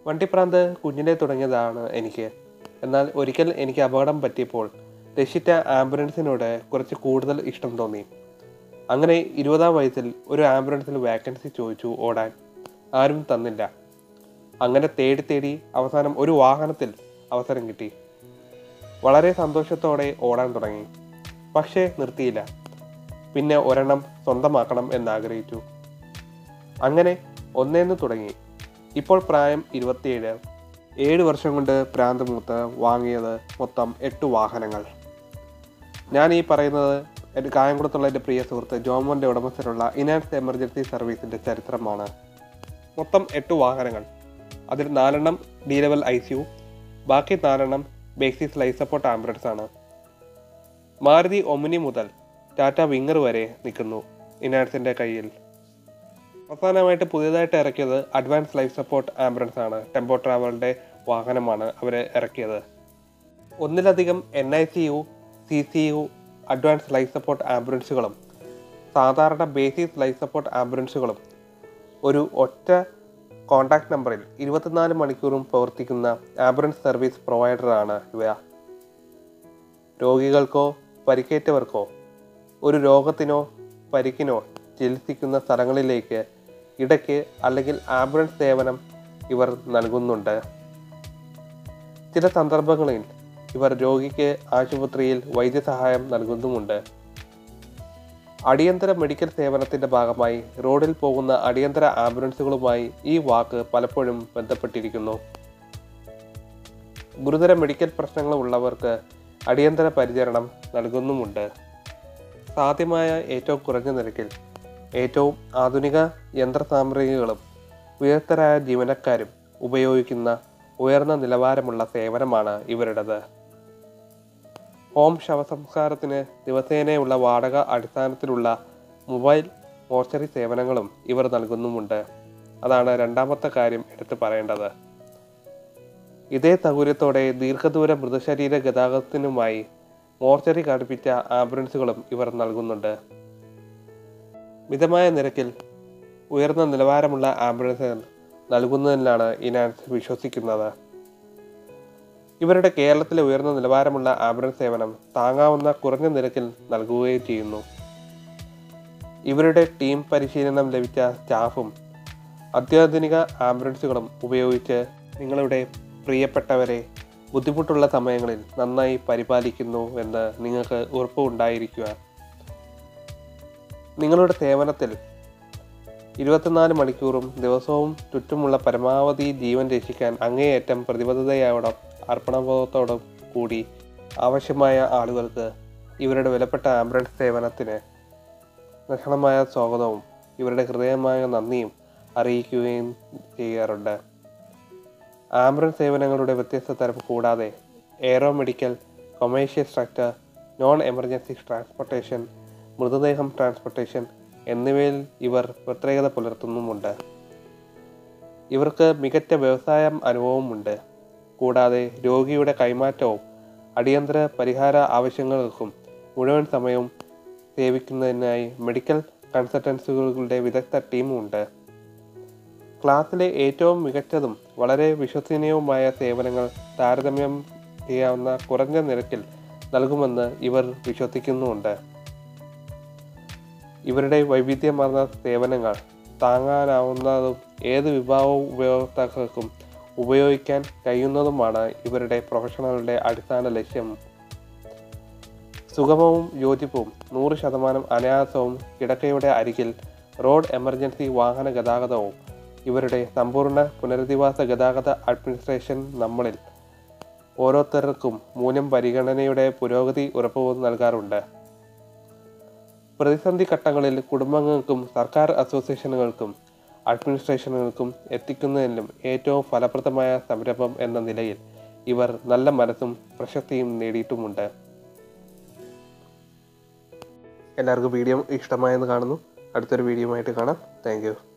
വണ്ടിപ്രാന്ത് കുഞ്ഞിനെ തുടങ്ങിയതാണ് എനിക്ക് എന്നാൽ ഒരിക്കൽ എനിക്ക് അപകടം പറ്റിയപ്പോൾ രക്ഷിച്ച ആംബുലൻസിനോട് കുറച്ച് കൂടുതൽ ഇഷ്ടം തോന്നി അങ്ങനെ ഇരുപതാം വയസ്സിൽ ഒരു ആംബുലൻസിൽ വാക്കൻസി ചോദിച്ചു ഓടാൻ ആരും തന്നില്ല അങ്ങനെ തേടി തേടി അവസാനം ഒരു വാഹനത്തിൽ അവസരം കിട്ടി വളരെ സന്തോഷത്തോടെ ഓടാൻ തുടങ്ങി പക്ഷേ നിർത്തിയില്ല പിന്നെ ഒരെണ്ണം സ്വന്തമാക്കണം എന്നാഗ്രഹിച്ചു അങ്ങനെ ഒന്നേന്ന് തുടങ്ങി ഇപ്പോൾ പ്രായം ഇരുപത്തിയേഴ് ഏഴ് വർഷം കൊണ്ട് പ്രാന്ത് മൂത്ത് വാങ്ങിയത് മൊത്തം എട്ട് വാഹനങ്ങൾ ഞാൻ ഈ പറയുന്നത് എൻ്റെ കായംകുളത്തുള്ള എൻ്റെ പ്രിയ സുഹൃത്ത് ജോമോൻ്റെ ഉടമസ്ഥരുള്ള ഇനാൻസ് എമർജൻസി സർവീസിൻ്റെ ചരിത്രമാണ് മൊത്തം എട്ട് വാഹനങ്ങൾ അതിൽ നാലെണ്ണം D level I C U ബാക്കി നാലെണ്ണം ബേസിസ് ലൈഫ് സപ്പോർട്ട് ആംബുലൻസ് ആണ് മാരുതി ഒമിനി മുതൽ ടാറ്റ വിങ്ങർ വരെ നിൽക്കുന്നു ഇനാൻസിൻ്റെ കയ്യിൽ അവസാനമായിട്ട് പുതിയതായിട്ട് ഇറക്കിയത് അഡ്വാൻസ് ലൈഫ് സപ്പോർട്ട് ആംബുലൻസ് ആണ് ടെമ്പോ ട്രാവലിൻ്റെ വാഹനമാണ് അവർ ഇറക്കിയത് ഒന്നിലധികം N I C U C C U advance life support ആംബുലൻസുകളും സാധാരണ ബേസിസ് ലൈഫ് സപ്പോർട്ട് ആംബുലൻസുകളും ഒരു ഒറ്റ കോൺടാക്ട് നമ്പറിൽ ഇരുപത്തിനാല് മണിക്കൂറും പ്രവർത്തിക്കുന്ന ആംബുലൻസ് സർവീസ് പ്രൊവൈഡറാണ് ഇവ രോഗികൾക്കോ പരിക്കേറ്റവർക്കോ ഒരു രോഗത്തിനോ പരിക്കിനോ ചികിത്സിക്കുന്ന സ്ഥലങ്ങളിലേക്ക് ഇടയ്ക്ക് അല്ലെങ്കിൽ ആംബുലൻസ് സേവനം ഇവർ നൽകുന്നുണ്ട് ചില സന്ദർഭങ്ങളിൽ ഇവർ രോഗിക്ക് ആശുപത്രിയിൽ വൈദ്യസഹായം നൽകുന്നുമുണ്ട് അടിയന്തര മെഡിക്കൽ സേവനത്തിന്റെ ഭാഗമായി റോഡിൽ പോകുന്ന അടിയന്തര ആംബുലൻസുകളുമായി ഈ വാക്ക് പലപ്പോഴും ബന്ധപ്പെട്ടിരിക്കുന്നു ഗുരുതര മെഡിക്കൽ പ്രശ്നങ്ങൾ ഉള്ളവർക്ക് അടിയന്തര പരിചരണം നൽകുന്നുമുണ്ട് സാധ്യമായ ഏറ്റവും കുറഞ്ഞ നിരക്കിൽ ഏറ്റവും ആധുനിക യന്ത്രസാമഗ്രികളും ഉയർത്തരായ ജീവനക്കാരും ഉപയോഗിക്കുന്ന ഉയർന്ന നിലവാരമുള്ള സേവനമാണ് ഇവരുടേത് ഹോം ശവസംസ്കാരത്തിന് ദിവസേനയുള്ള വാടക അടിസ്ഥാനത്തിലുള്ള മൊബൈൽ മോർച്ചറി സേവനങ്ങളും ഇവർ നൽകുന്നുമുണ്ട് അതാണ് രണ്ടാമത്തെ കാര്യം എടുത്തു പറയേണ്ടത് ഇതേ സൗകര്യത്തോടെ ദീർഘദൂര മൃതശരീര ഗതാഗതത്തിനുമായി മോർച്ചറി ഘടിപ്പിച്ച ആംബുലൻസുകളും ഇവർ നൽകുന്നുണ്ട് മിതമായ നിരക്കിൽ ഉയർന്ന നിലവാരമുള്ള ആംബുലൻസുകൾ നൽകുന്നതിലാണ് ഇനാൻസ് വിശ്വസിക്കുന്നത് ഇവരുടെ കേരളത്തിലെ ഉയർന്ന നിലവാരമുള്ള ആംബുലൻസ് സേവനം താങ്ങാവുന്ന കുറഞ്ഞ നിരക്കിൽ നൽകുകയും ചെയ്യുന്നു ഇവരുടെ ടീം പരിശീലനം ലഭിച്ച സ്റ്റാഫും അത്യാധുനിക ആംബുലൻസുകളും ഉപയോഗിച്ച് നിങ്ങളുടെ പ്രിയപ്പെട്ടവരെ ബുദ്ധിമുട്ടുള്ള സമയങ്ങളിൽ നന്നായി പരിപാലിക്കുന്നു എന്ന് നിങ്ങൾക്ക് ഉറപ്പുണ്ടായിരിക്കുക നിങ്ങളുടെ സേവനത്തിൽ ഇരുപത്തിനാല് മണിക്കൂറും ദിവസവും ചുറ്റുമുള്ള പരമാവധി ജീവൻ രക്ഷിക്കാൻ അങ്ങേയറ്റം പ്രതിബദ്ധതയോടും അർപ്പണബോധത്തോടും കൂടി ആവശ്യമായ ആളുകൾക്ക് ഇവരുടെ വിലപ്പെട്ട ആംബുലൻസ് സേവനത്തിന് നിഷ്കളമായ സ്വാഗതവും ഇവരുടെ ഹൃദയമായ നന്ദിയും അറിയിക്കുകയും ചെയ്യാറുണ്ട് ആംബുലൻസ് സേവനങ്ങളുടെ വ്യത്യസ്ത തരം കൂടാതെ aero medical commercial structure non emergency transportation മൃതദേഹം ട്രാൻസ്പോർട്ടേഷൻ എന്നിവയിൽ ഇവർ പ്രത്യേകത പുലർത്തുന്നുമുണ്ട് ഇവർക്ക് മികച്ച വ്യവസായം അനുഭവമുണ്ട് കൂടാതെ രോഗിയുടെ കൈമാറ്റവും അടിയന്തര പരിഹാര ആവശ്യങ്ങൾക്കും മുഴുവൻ സമയവും സേവിക്കുന്നതിനായി മെഡിക്കൽ കൺസൾട്ടൻസുകളുടെ വിദഗ്ധ ടീമുണ്ട് ക്ലാസ്സിലെ ഏറ്റവും മികച്ചതും വളരെ വിശ്വസനീയവുമായ സേവനങ്ങൾ താരതമ്യം ചെയ്യാവുന്ന കുറഞ്ഞ നിരക്കിൽ നൽകുമെന്ന് ഇവർ വിശ്വസിക്കുന്നുമുണ്ട് ഇവരുടെ വൈവിധ്യമാർന്ന സേവനങ്ങൾ താങ്ങാനാവുന്നതും ഏത് വിഭാഗവും ഉപയോക്താക്കൾക്കും ഉപയോഗിക്കാൻ കഴിയുന്നതുമാണ് ഇവരുടെ പ്രൊഫഷണലുടെ അടിസ്ഥാന ലക്ഷ്യം സുഗമവും യോജിപ്പും നൂറ് ശതമാനം അനായാസവും കിടക്കയുടെ അരികിൽ റോഡ് എമർജൻസി വാഹന ഗതാഗതവും ഇവരുടെ സമ്പൂർണ്ണ പുനരധിവാസ ഗതാഗത അഡ്മിനിസ്ട്രേഷൻ നമ്മളിൽ ഓരോരുത്തർക്കും മൂല്യം പരിഗണനയുടെ പുരോഗതി ഉറപ്പു നൽകാറുണ്ട് പ്രതിസന്ധി ഘട്ടങ്ങളിൽ കുടുംബങ്ങൾക്കും സർക്കാർ അസോസിയേഷനുകൾക്കും അഡ്മിനിസ്ട്രേഷനുകൾക്കും എത്തിക്കുന്നതിലും ഏറ്റവും ഫലപ്രദമായ സംരംഭം എന്ന നിലയിൽ ഇവർ നല്ല മനസ്സും പ്രശസ്തിയും നേടിയിട്ടുമുണ്ട് എല്ലാവർക്കും വീഡിയോ ഇഷ്ടമായെന്ന് കാണുന്നു അടുത്തൊരു വീഡിയോ ആയിട്ട് കാണാം താങ്ക്